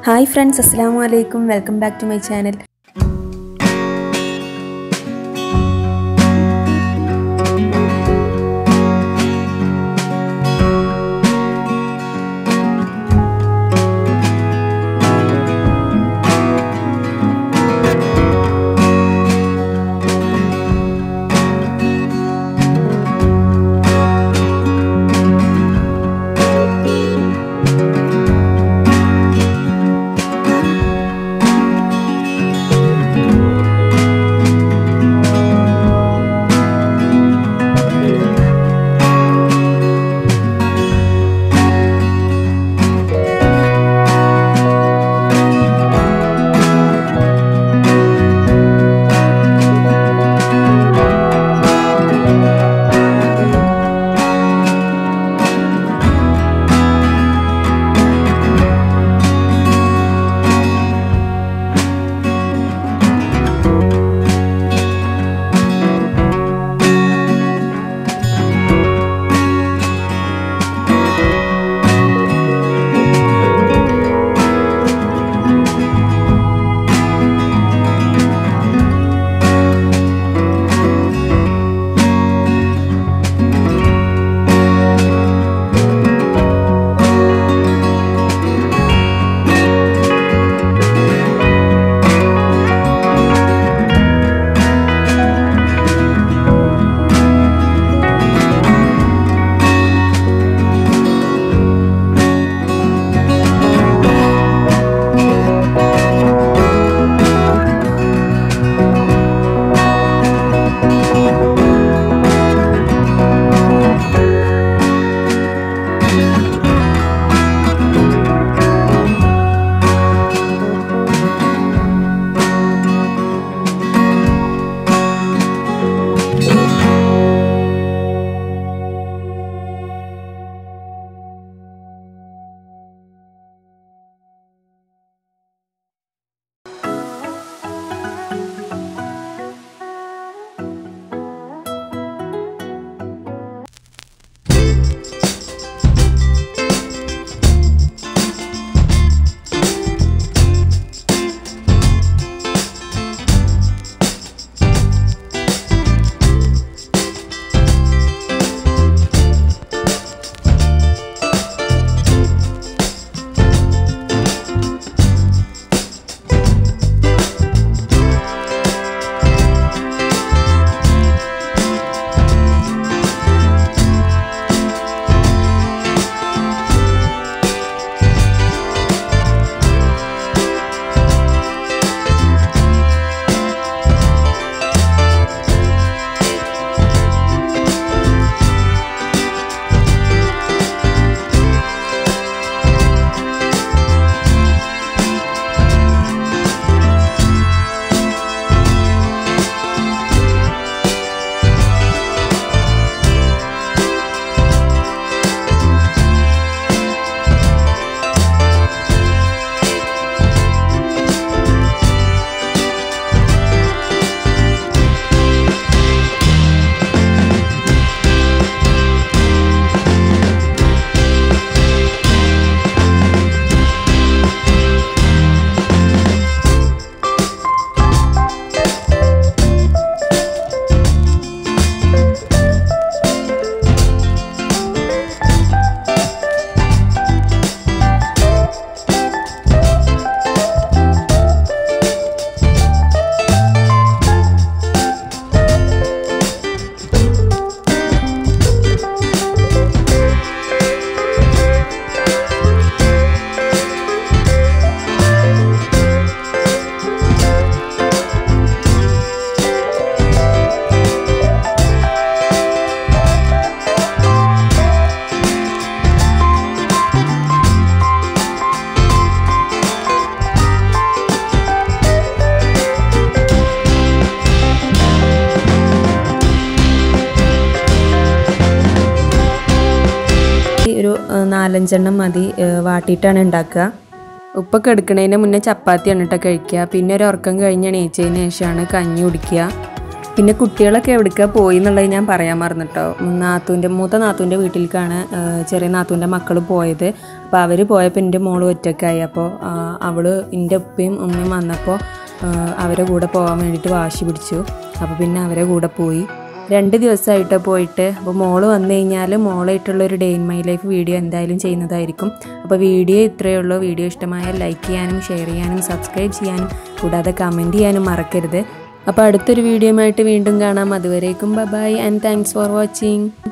hi friends അസ്സാം വലൈക്കും welcome back to my channel ഒരു ഏഹ്, നാലഞ്ചെണ്ണം മതി ഏഹ്, വാട്ടിയിട്ടാണ് ഉണ്ടാക്കുക ഉപ്പൊക്കെ എടുക്കുന്നതിന് മുന്നേ ചപ്പാത്തിയാണ് കേട്ടോ കഴിക്കുക പിന്നെ ഒരു ഉറക്കം കഴിഞ്ഞ് എണീച്ചതിന് ശേഷമാണ് കഞ്ഞി കുടിക്കുക പിന്നെ കുട്ടികളൊക്കെ എവിടേക്കാ പോയി എന്നുള്ളത് ഞാൻ പറയാൻ മറന്നിട്ടോ നാത്തൂൻ്റെ മൂത്ത നാത്തൂൻ്റെ വീട്ടിലേക്കാണ് ആ, ചെറിയ നാത്തൂൻ്റെ മക്കൾ പോയത് അപ്പോൾ അവർ പോയപ്പോൾ എൻ്റെ മോള് ഒറ്റക്കായി അപ്പോൾ അവൾ എൻ്റെ ഉപ്പയും ഉമ്മയും വന്നപ്പോൾ ആ, അവരെ കൂടെ പോകാൻ വേണ്ടിയിട്ട് വാശി പിടിച്ചു അപ്പോൾ പിന്നെ അവരെ കൂടെ പോയി രണ്ട് ദിവസമായിട്ട് പോയിട്ട് അപ്പോൾ മോള് വന്നു കഴിഞ്ഞാൽ മോളായിട്ടുള്ള ഒരു day in my life video എന്തായാലും ചെയ്യുന്നതായിരിക്കും അപ്പോൾ വീഡിയോ ഇത്രയേ ഉള്ളൂ വീഡിയോ ഇഷ്ടമായാൽ ലൈക്ക് ചെയ്യാനും ഷെയർ ചെയ്യാനും സബ്സ്ക്രൈബ് ചെയ്യാനും കൂടാതെ കമൻറ്റ് ചെയ്യാനും മറക്കരുത് അപ്പോൾ അടുത്തൊരു വീഡിയോ ആയിട്ട് വീണ്ടും കാണാം അതുവരേക്കും bye and thanks for watching